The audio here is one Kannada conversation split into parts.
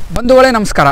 ಬಂಧುಗಳೇ ನಮಸ್ಕಾರ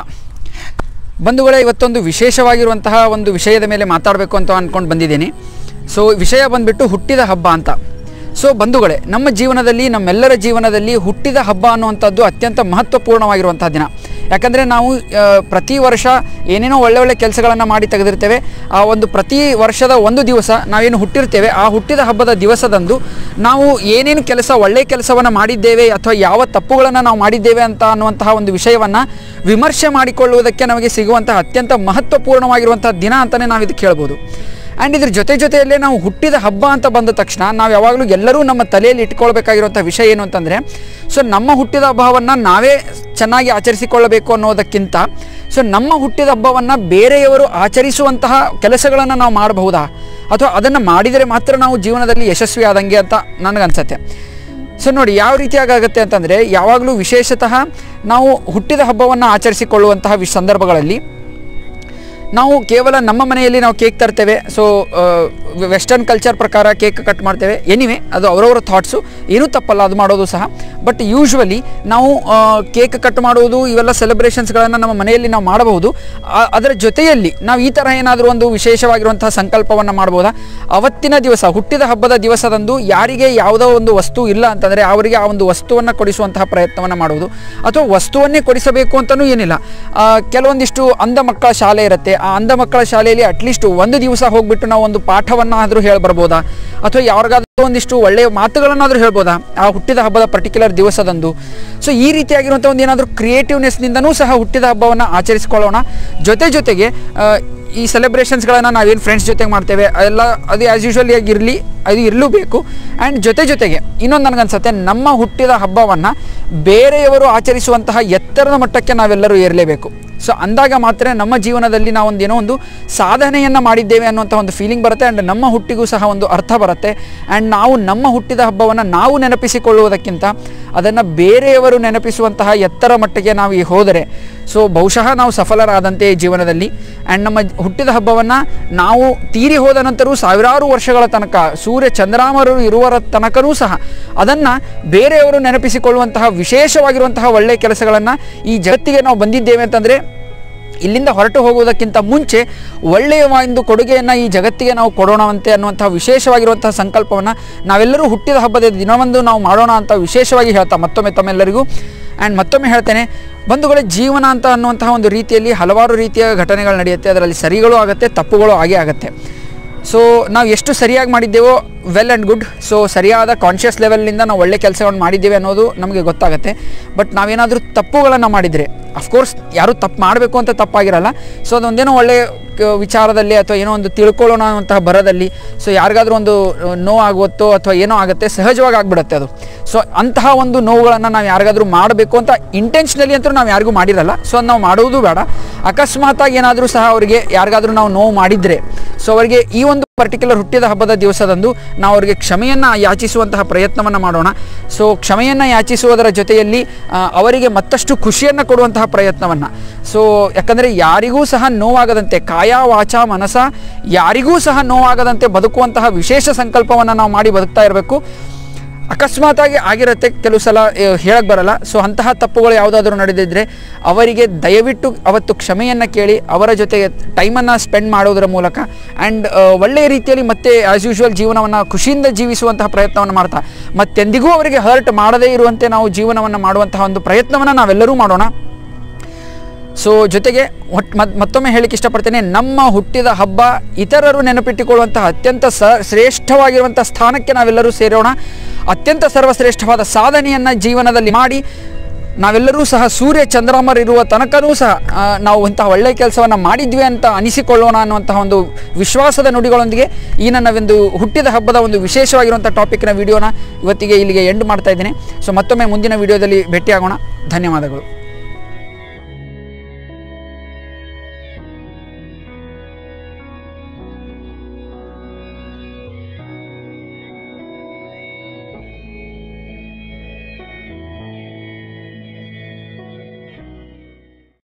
ಬಂಧುಗಳೇ ಇವತ್ತೊಂದು ವಿಶೇಷವಾಗಿರುವಂತಹ ಒಂದು ವಿಷಯದ ಮೇಲೆ ಮಾತಾಡಬೇಕು ಅಂತ ಅಂದ್ಕೊಂಡು ಬಂದಿದ್ದೀನಿ ಸೊ ವಿಷಯ ಬಂದುಬಿಟ್ಟು ಹುಟ್ಟಿದ ಹಬ್ಬ ಅಂತ ಸೊ ಬಂಧುಗಳೇ ನಮ್ಮ ಜೀವನದಲ್ಲಿ ನಮ್ಮೆಲ್ಲರ ಜೀವನದಲ್ಲಿ ಹುಟ್ಟಿದ ಹಬ್ಬ ಅನ್ನುವಂಥದ್ದು ಅತ್ಯಂತ ಮಹತ್ವಪೂರ್ಣವಾಗಿರುವಂತಹ ದಿನ ಯಾಕಂದರೆ ನಾವು ಆ, ಪ್ರತಿ ವರ್ಷ ಏನೇನೋ ಒಳ್ಳೆ ಒಳ್ಳೆ ಕೆಲಸಗಳನ್ನು ಮಾಡಿ ತೆಗೆದಿರ್ತೇವೆ ಆ ಒಂದು ಪ್ರತಿ ವರ್ಷದ ಒಂದು ದಿವಸ ನಾವೇನು ಹುಟ್ಟಿರ್ತೇವೆ ಆ ಹುಟ್ಟಿದ ಹಬ್ಬದ ದಿವಸದಂದು ನಾವು ಏನೇನು ಕೆಲಸ ಒಳ್ಳೆ ಕೆಲಸವನ್ನು ಮಾಡಿದ್ದೇವೆ ಅಥವಾ ಯಾವ ತಪ್ಪುಗಳನ್ನು ನಾವು ಮಾಡಿದ್ದೇವೆ ಅಂತ ಅನ್ನುವಂತಹ ಒಂದು ವಿಷಯವನ್ನು ವಿಮರ್ಶೆ ಮಾಡಿಕೊಳ್ಳುವುದಕ್ಕೆ ನಮಗೆ ಸಿಗುವಂತಹ ಅತ್ಯಂತ ಮಹತ್ವಪೂರ್ಣವಾಗಿರುವಂತಹ ದಿನ ಅಂತಲೇ ನಾವು ಇದಕ್ಕೆ ಹೇಳ್ಬೋದು ಆ್ಯಂಡ್ ಇದ್ರ ಜೊತೆ ಜೊತೆಯಲ್ಲೇ ನಾವು ಹುಟ್ಟಿದ ಹಬ್ಬ ಅಂತ ಬಂದ ತಕ್ಷಣ ನಾವು ಯಾವಾಗಲೂ ಎಲ್ಲರೂ ನಮ್ಮ ತಲೆಯಲ್ಲಿ ಇಟ್ಕೊಳ್ಬೇಕಾಗಿರುವಂಥ ವಿಷಯ ಏನು ಅಂತಂದರೆ ಸೊ ನಮ್ಮ ಹುಟ್ಟಿದ ಹಬ್ಬವನ್ನು ನಾವೇ ಚೆನ್ನಾಗಿ ಆಚರಿಸಿಕೊಳ್ಳಬೇಕು ಅನ್ನೋದಕ್ಕಿಂತ ಸೊ ನಮ್ಮ ಹುಟ್ಟಿದ ಹಬ್ಬವನ್ನು ಬೇರೆಯವರು ಆಚರಿಸುವಂತಹ ಕೆಲಸಗಳನ್ನು ನಾವು ಮಾಡಬಹುದಾ ಅಥವಾ ಅದನ್ನು ಮಾಡಿದರೆ ಮಾತ್ರ ನಾವು ಜೀವನದಲ್ಲಿ ಯಶಸ್ವಿ ಆದಂಗೆ ಅಂತ ನನಗನ್ಸುತ್ತೆ ಸೊ ನೋಡಿ ಯಾವ ರೀತಿಯಾಗುತ್ತೆ ಅಂತಂದರೆ ಯಾವಾಗಲೂ ವಿಶೇಷತಃ ನಾವು ಹುಟ್ಟಿದ ಹಬ್ಬವನ್ನು ಆಚರಿಸಿಕೊಳ್ಳುವಂತಹ ವಿಶ್ ಸಂದರ್ಭಗಳಲ್ಲಿ ನಾವು ಕೇವಲ ನಮ್ಮ ಮನೆಯಲ್ಲಿ ನಾವು ಕೇಕ್ ತರ್ತೇವೆ ಸೊ ವೆಸ್ಟರ್ನ್ ಕಲ್ಚರ್ ಪ್ರಕಾರ ಕೇಕ್ ಕಟ್ ಮಾಡ್ತೇವೆ ಎನಿವೆ ಅದು ಅವರವರ ಥಾಟ್ಸು ಏನೂ ತಪ್ಪಲ್ಲ ಅದು ಮಾಡೋದು ಸಹ ಬಟ್ ಯೂಶ್ವಲಿ ನಾವು ಕೇಕ್ ಕಟ್ ಮಾಡುವುದು ಇವೆಲ್ಲ ಸೆಲೆಬ್ರೇಷನ್ಸ್ಗಳನ್ನು ನಮ್ಮ ಮನೆಯಲ್ಲಿ ನಾವು ಮಾಡಬಹುದು ಆ- ಅದರ ಜೊತೆಯಲ್ಲಿ ನಾವು ಈ ಥರ ಏನಾದರೂ ಒಂದು ವಿಶೇಷವಾಗಿರುವಂತಹ ಸಂಕಲ್ಪವನ್ನು ಮಾಡ್ಬೋದಾ ಅವತ್ತಿನ ದಿವಸ ಹುಟ್ಟಿದ ಹಬ್ಬದ ದಿವಸದಂದು ಯಾರಿಗೆ ಯಾವುದೋ ಒಂದು ವಸ್ತು ಇಲ್ಲ ಅಂತಂದರೆ ಅವರಿಗೆ ಆ ಒಂದು ವಸ್ತುವನ್ನು ಕೊಡಿಸುವಂತಹ ಪ್ರಯತ್ನವನ್ನು ಮಾಡುವುದು ಅಥವಾ ವಸ್ತುವನ್ನೇ ಕೊಡಿಸಬೇಕು ಅಂತಲೂ ಏನಿಲ್ಲ ಆ, ಕೆಲವೊಂದಿಷ್ಟು ಅಂಧ ಮಕ್ಕಳ ಶಾಲೆ ಇರುತ್ತೆ ಆ ಅಂಧ ಮಕ್ಕಳ ಶಾಲೆಯಲ್ಲಿ ಅಟ್ಲೀಸ್ಟ್ ಒಂದು ದಿವಸ ಹೋಗ್ಬಿಟ್ಟು ನಾವು ಒಂದು ಪಾಠವನ್ನಾದರೂ ಹೇಳಿ ಬರ್ಬೋದಾ ಅಥವಾ ಯಾರಿಗಾದ್ರೂ ಒಂದಿಷ್ಟು ಒಳ್ಳೆಯ ಮಾತುಗಳನ್ನಾದರೂ ಹೇಳ್ಬೋದಾ ಆ ಹುಟ್ಟಿದ ಹಬ್ಬದ ಪರ್ಟಿಕ್ಯುಲರ್ ದಿವಸದಂದು ಸೊ ಈ ರೀತಿಯಾಗಿರುವಂಥ ಒಂದು ಏನಾದರೂ ಕ್ರಿಯೇಟಿವ್ನೆಸ್ನಿಂದನೂ ಸಹ ಹುಟ್ಟಿದ ಹಬ್ಬವನ್ನು ಆಚರಿಸಿಕೊಳ್ಳೋಣ ಜೊತೆ ಜೊತೆಗೆ ಆ, ಈ ಸೆಲೆಬ್ರೇಷನ್ಸ್ಗಳನ್ನು ನಾವೇನು ಫ್ರೆಂಡ್ಸ್ ಜೊತೆಗೆ ಮಾಡ್ತೇವೆ ಅದೆಲ್ಲ ಅದು ಆ್ಯಸ್ ಯೂಶ್ವಲ್ ಇರಲಿ ಅದು ಇರಲೂ ಬೇಕು ಆ್ಯಂಡ್ ಜೊತೆ ಜೊತೆಗೆ ಇನ್ನೊಂದು ನನಗನ್ಸುತ್ತೆ ನಮ್ಮ ಹುಟ್ಟಿದ ಹಬ್ಬವನ್ನು ಬೇರೆಯವರು ಆಚರಿಸುವಂತಹ ಎತ್ತರದ ಮಟ್ಟಕ್ಕೆ ನಾವೆಲ್ಲರೂ ಏರಲೇಬೇಕು ಸೊ ಅಂದಾಗ ಮಾತ್ರ ನಮ್ಮ ಜೀವನದಲ್ಲಿ ನಾವೊಂದು ಏನೋ ಒಂದು ಸಾಧನೆಯನ್ನು ಮಾಡಿದ್ದೇವೆ ಅನ್ನುವಂಥ ಒಂದು ಫೀಲಿಂಗ್ ಬರುತ್ತೆ ಆ್ಯಂಡ್ ನಮ್ಮ ಹುಟ್ಟಿಗೂ ಸಹ ಒಂದು ಅರ್ಥ ಬರುತ್ತೆ ಆ್ಯಂಡ್ ನಾವು ನಮ್ಮ ಹುಟ್ಟಿದ ಹಬ್ಬವನ್ನು ನಾವು ನೆನಪಿಸಿಕೊಳ್ಳುವುದಕ್ಕಿಂತ ಅದನ್ನು ಬೇರೆಯವರು ನೆನಪಿಸುವಂತಹ ಎತ್ತರ ಮಟ್ಟಿಗೆ ನಾವು ಈ ಹೋದರೆ ಸೊ ಬಹುಶಃ ನಾವು ಸಫಲರಾದಂತೆ ಈ ಜೀವನದಲ್ಲಿ ಆ್ಯಂಡ್ ನಮ್ಮ ಹುಟ್ಟಿದ ಹಬ್ಬವನ್ನು ನಾವು ತೀರಿ ಹೋದ ನಂತರವೂ ಸಾವಿರಾರು ವರ್ಷಗಳ ತನಕ ಸೂರ್ಯ ಚಂದ್ರಾಮರು ಇರುವರ ತನಕನೂ ಸಹ ಅದನ್ನು ಬೇರೆಯವರು ನೆನಪಿಸಿಕೊಳ್ಳುವಂತಹ ವಿಶೇಷವಾಗಿರುವಂತಹ ಒಳ್ಳೆಯ ಕೆಲಸಗಳನ್ನು ಈ ಜಗತ್ತಿಗೆ ನಾವು ಬಂದಿದ್ದೇವೆ ಅಂತಂದರೆ ಇಲ್ಲಿಂದ ಹೊರಟು ಹೋಗುವುದಕ್ಕಿಂತ ಮುಂಚೆ ಒಳ್ಳೆಯ ಒಂದು ಕೊಡುಗೆಯನ್ನು ಈ ಜಗತ್ತಿಗೆ ನಾವು ಕೊಡೋಣವಂತೆ ಅನ್ನುವಂಥ ವಿಶೇಷವಾಗಿರುವಂತಹ ಸಂಕಲ್ಪವನ್ನು ನಾವೆಲ್ಲರೂ ಹುಟ್ಟಿದ ಹಬ್ಬದ ದಿನವಂದು ನಾವು ಮಾಡೋಣ ಅಂತ ವಿಶೇಷವಾಗಿ ಹೇಳ್ತಾ ಮತ್ತೊಮ್ಮೆ ತಮ್ಮೆಲ್ಲರಿಗೂ ಆ್ಯಂಡ್ ಮತ್ತೊಮ್ಮೆ ಹೇಳ್ತೇನೆ ಬಂಧುಗಳೇ ಜೀವನ ಅಂತ ಅನ್ನುವಂತಹ ಒಂದು ರೀತಿಯಲ್ಲಿ ಹಲವಾರು ರೀತಿಯ ಘಟನೆಗಳು ನಡೆಯುತ್ತೆ ಅದರಲ್ಲಿ ಸರಿಗಳು ಆಗುತ್ತೆ ತಪ್ಪುಗಳು ಆಗೇ ಆಗುತ್ತೆ ಸೊ ನಾವು ಎಷ್ಟು ಸರಿಯಾಗಿ ಮಾಡಿದ್ದೇವೋ ವೆಲ್ ಆ್ಯಂಡ್ ಗುಡ್ ಸೊ ಸರಿಯಾದ ಕಾನ್ಷಿಯಸ್ ಲೆವೆಲ್ನಿಂದ ನಾವು ಒಳ್ಳೆ ಕೆಲಸವನ್ನು ಮಾಡಿದ್ದೇವೆ ಅನ್ನೋದು ನಮಗೆ ಗೊತ್ತಾಗುತ್ತೆ ಬಟ್ ನಾವೇನಾದರೂ ತಪ್ಪುಗಳನ್ನು ಮಾಡಿದರೆ ಅಫ್ಕೋರ್ಸ್ ಯಾರೂ ತಪ್ಪು ಮಾಡಬೇಕು ಅಂತ ತಪ್ಪಾಗಿರಲ್ಲ ಸೊ ಅದೊಂದೇನೋ ಒಳ್ಳೆಯ ಕ- ವಿಚಾರದಲ್ಲಿ ಅಥವಾ ಏನೋ ಒಂದು ತಿಳ್ಕೊಳ್ಳೋಣ ಅನ್ನುವಂತಹ ಬರದಲ್ಲಿ ಸೊ ಯಾರಿಗಾದ್ರೂ ಒಂದು ನೋವು ಆಗುತ್ತೋ ಅಥವಾ ಏನೋ ಆಗುತ್ತೆ ಸಹಜವಾಗಿ ಆಗಿಬಿಡುತ್ತೆ ಅದು ಸೊ ಅಂತಹ ಒಂದು ನೋವುಗಳನ್ನು ನಾವು ಯಾರಿಗಾದ್ರೂ ಮಾಡಬೇಕು ಅಂತ ಇಂಟೆನ್ಷನಲಿ ಅಂತೂ ನಾವು ಯಾರಿಗೂ ಮಾಡಿರಲ್ಲ ಸೊ ಅದು ನಾವು ಮಾಡುವುದು ಬೇಡ ಅಕಸ್ಮಾತಾಗಿ ಏನಾದರೂ ಸಹ ಅವರಿಗೆ ಯಾರಿಗಾದ್ರೂ ನಾವು ನೋವು ಮಾಡಿದರೆ ಸೊ ಅವರಿಗೆ ಈ ಒಂದು ಪರ್ಟಿಕ್ಯುಲರ್ ಹುಟ್ಟಿದ ಹಬ್ಬದ ದಿವಸದಂದು ನಾವು ಅವರಿಗೆ ಕ್ಷಮೆಯನ್ನು ಯಾಚಿಸುವಂತಹ ಪ್ರಯತ್ನವನ್ನು ಮಾಡೋಣ ಸೊ ಕ್ಷಮೆಯನ್ನು ಯಾಚಿಸುವುದರ ಜೊತೆಯಲ್ಲಿ ಆ, ಅವರಿಗೆ ಮತ್ತಷ್ಟು ಖುಷಿಯನ್ನು ಕೊಡುವಂತಹ ಪ್ರಯತ್ನವನ್ನು ಸೊ ಯಾಕಂದರೆ ಯಾರಿಗೂ ಸಹ ನೋವಾಗದಂತೆ ಕಾಯ ವಾಚ ಮನಸ ಯಾರಿಗೂ ಸಹ ನೋವಾಗದಂತೆ ಬದುಕುವಂತಹ ವಿಶೇಷ ಸಂಕಲ್ಪವನ್ನು ನಾವು ಮಾಡಿ ಬದುಕ್ತಾ ಇರಬೇಕು ಅಕಸ್ಮಾತಾಗಿ ಆಗಿರುತ್ತೆ ಕೆಲವು ಸಲ ಹೇಳಕ್ಕೆ ಬರಲ್ಲ ಸೊ ಅಂತಹ ತಪ್ಪುಗಳು ಯಾವುದಾದ್ರೂ ನಡೆದಿದ್ದರೆ ಅವರಿಗೆ ದಯವಿಟ್ಟು ಅವತ್ತು ಕ್ಷಮೆಯನ್ನು ಕೇಳಿ ಅವರ ಜೊತೆಗೆ ಟೈಮನ್ನು ಸ್ಪೆಂಡ್ ಮಾಡೋದರ ಮೂಲಕ ಆ್ಯಂಡ್ ಒಳ್ಳೆಯ ರೀತಿಯಲ್ಲಿ ಮತ್ತೆ ಆ್ಯಸ್ ಯೂಶ್ವಲ್ ಜೀವನವನ್ನು ಖುಷಿಯಿಂದ ಜೀವಿಸುವಂತಹ ಪ್ರಯತ್ನವನ್ನು ಮಾಡ್ತಾ ಮತ್ತೆಂದಿಗೂ ಅವರಿಗೆ ಹರ್ಟ್ ಮಾಡದೇ ಇರುವಂತೆ ನಾವು ಜೀವನವನ್ನು ಮಾಡುವಂತಹ ಒಂದು ಪ್ರಯತ್ನವನ್ನು ನಾವೆಲ್ಲರೂ ಮಾಡೋಣ ಸೊ ಜೊತೆಗೆ ಒಟ್ ಮತ್ ಮತ್ತೊಮ್ಮೆ ಹೇಳಿಕ್ಕೆ ಇಷ್ಟಪಡ್ತೇನೆ ನಮ್ಮ ಹುಟ್ಟಿದ ಹಬ್ಬ ಇತರರು ನೆನಪಿಟ್ಟುಕೊಳ್ಳುವಂತಹ ಅತ್ಯಂತ ಸ ಶ್ರೇಷ್ಠವಾಗಿರುವಂಥ ಸ್ಥಾನಕ್ಕೆ ನಾವೆಲ್ಲರೂ ಸೇರೋಣ ಅತ್ಯಂತ ಸರ್ವಶ್ರೇಷ್ಠವಾದ ಸಾಧನೆಯನ್ನು ಜೀವನದಲ್ಲಿ ಮಾಡಿ ನಾವೆಲ್ಲರೂ ಸಹ ಸೂರ್ಯ ಚಂದ್ರಮರಿರುವ ತನಕನೂ ಸಹ ಆ, ನಾವು ಇಂತಹ ಒಳ್ಳೆಯ ಕೆಲಸವನ್ನು ಮಾಡಿದ್ವಿ ಅಂತ ಅನಿಸಿಕೊಳ್ಳೋಣ ಅನ್ನುವಂತಹ ಒಂದು ವಿಶ್ವಾಸದ ನುಡಿಗಳೊಂದಿಗೆ ಈ ನನ್ನ ಒಂದು ಹುಟ್ಟಿದ ಹಬ್ಬದ ಒಂದು ವಿಶೇಷವಾಗಿರುವಂಥ ಟಾಪಿಕ್ನ ವಿಡಿಯೋನ ಇವತ್ತಿಗೆ ಇಲ್ಲಿಗೆ ಎಂಡ್ ಮಾಡ್ತಾ ಇದ್ದೀನಿ ಸೊ ಮತ್ತೊಮ್ಮೆ ಮುಂದಿನ ವಿಡಿಯೋದಲ್ಲಿ ಭೇಟಿಯಾಗೋಣ ಧನ್ಯವಾದಗಳು